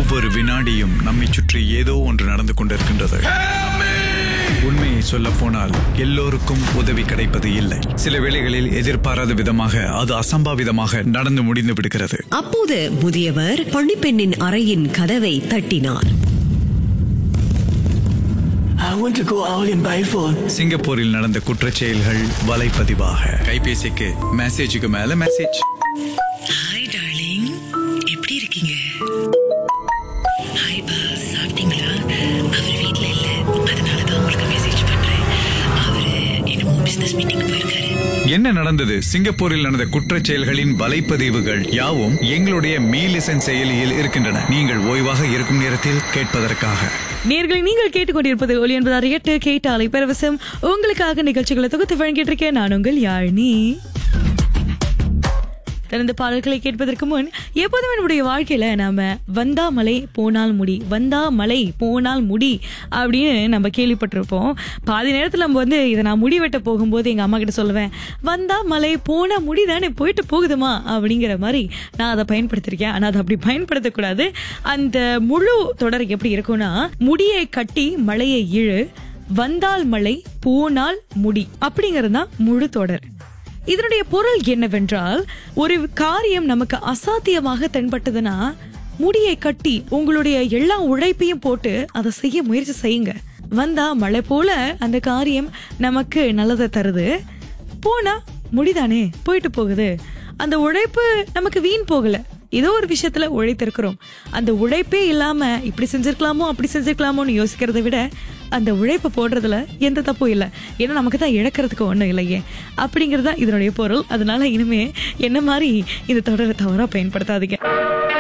ஒவ்வொரு வினாடியும் நம்மை சுற்றி ஏதோ ஒன்று நடந்து கொண்டிருக்கின்றது உண்மையை சொல்ல போனால் எல்லோருக்கும் உதவி கிடைப்பது இல்லை சில வேளைகளில் எதிர்பாராத விதமாக அது அசம்பாவிதமாக நடந்து முடிந்து விடுகிறது அப்போது முதியவர் பணிப்பெண்ணின் அறையின் கதவை தட்டினார் I want to go out in Biford. சிங்கப்பூரில் நடந்த குற்றச் செயல்கள் வலைப்பதிவாக கைபேசிக்கு மெசேஜுக்கு மேல மெசேஜ் ஹாய் டார்லிங் எப்படி இருக்கீங்க ஹாய் பா சாப்பிட்டீங்களா அவர் வீட்ல இல்ல அதனால தான் உங்களுக்கு மெசேஜ் பண்றேன் அவரு என்னமோ பிசினஸ் மீட்டிங் போயிருக்காரு என்ன நடந்தது சிங்கப்பூரில் நடந்த குற்றச் செயல்களின் வலைப்பதிவுகள் யாவும் எங்களுடைய மீலிசன் செயலியில் இருக்கின்றன நீங்கள் ஓய்வாக இருக்கும் நேரத்தில் கேட்பதற்காக நேர்களை நீங்கள் கேட்டுக்கொண்டிருப்பது ஒலி என்பதார் எட்டு கேட்டாலை பரவசம் உங்களுக்காக நிகழ்ச்சிகளை தொகுத்து வழங்கிட்டு இருக்கேன் நான் உங்கள் யாழினி திறந்த பாடல்களை கேட்பதற்கு முன் எப்போதும் நம்முடைய வாழ்க்கையில நாம வந்தா மலை போனால் முடி வந்தா மலை போனால் முடி அப்படின்னு நம்ம கேள்விப்பட்டிருப்போம் பாதி நேரத்தில் நம்ம வந்து இதை நான் முடி வெட்ட போகும்போது எங்க அம்மா கிட்ட சொல்லுவேன் வந்தா மலை போன முடி தானே போயிட்டு போகுதுமா அப்படிங்கிற மாதிரி நான் அதை பயன்படுத்திருக்கேன் ஆனால் அதை அப்படி பயன்படுத்தக்கூடாது அந்த முழு தொடர் எப்படி இருக்கும்னா முடியை கட்டி மலையை இழு வந்தால் மலை போனால் முடி அப்படிங்கிறது தான் முழு தொடர் இதனுடைய பொருள் என்னவென்றால் ஒரு காரியம் நமக்கு அசாத்தியமாக தென்பட்டதுன்னா முடியை கட்டி உங்களுடைய எல்லா உழைப்பையும் போட்டு அதை செய்ய முயற்சி செய்யுங்க வந்தா மழை போல அந்த காரியம் நமக்கு நல்லதை தருது போனா முடிதானே போயிட்டு போகுது அந்த உழைப்பு நமக்கு வீண் போகல ஏதோ ஒரு விஷயத்துல உழைத்திருக்கிறோம் அந்த உழைப்பே இல்லாம இப்படி செஞ்சிருக்கலாமோ அப்படி செஞ்சிருக்கலாமோன்னு யோசிக்கிறதை விட அந்த உழைப்பு போடுறதுல எந்த தப்பும் இல்லை ஏன்னா நமக்கு தான் இழக்கிறதுக்கு ஒன்றும் இல்லையே அப்படிங்கிறது தான் இதனுடைய பொருள் அதனால இனிமே என்ன மாதிரி இந்த தொடரை தவறாக பயன்படுத்தாதீங்க